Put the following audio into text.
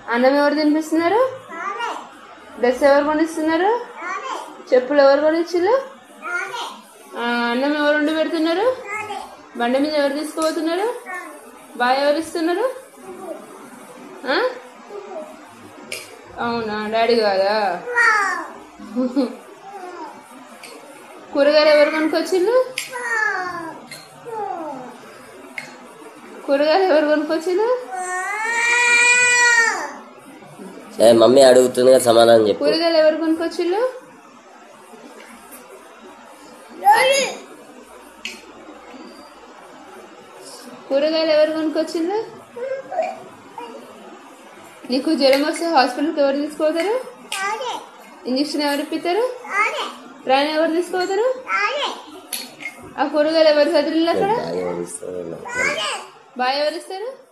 అన్నం ఎవరు తినిపిస్తున్నారు డ్రెస్ ఎవరు కొనిస్తున్నారు చెప్పులు ఎవరు కొనిచ్చిల్లు ఆ, అన్నం ఎవరు వండి పెడుతున్నారు బండి మీద ఎవరు తీసుకుపోతున్నారు బాయ్ ఎవరు ఇస్తున్నారు ఆ? అవునా డాడీ కాదా కూరగాయలు ఎవరు కొనుక్కొచ్చిల్లు కూరగాయలు ఎవరు కొనుక్కొచ్చిల్లు సరే మమ్మీ అడుగుతుంది కదా సమాధానం చెప్పు కూరగాయలు ఎవరు కొనుక్కొచ్చిల్లు కూరగాయలు ఎవరు కొనుక్కొచ్చిల్లు నీకు జ్వరం వస్తే హాస్పిటల్కి ఎవరు తీసుకుపోతారు ఇంజక్షన్ ఎవరు ఇప్పిస్తారు ట్రైన్ ఎవరు తీసుకుపోతారు ఆ కూరగాయలు ఎవరు చదివిల్లు అక్కడ బాగా ఏడుస్తున్నాడు. బాగా ఎవరు ఇస్తారు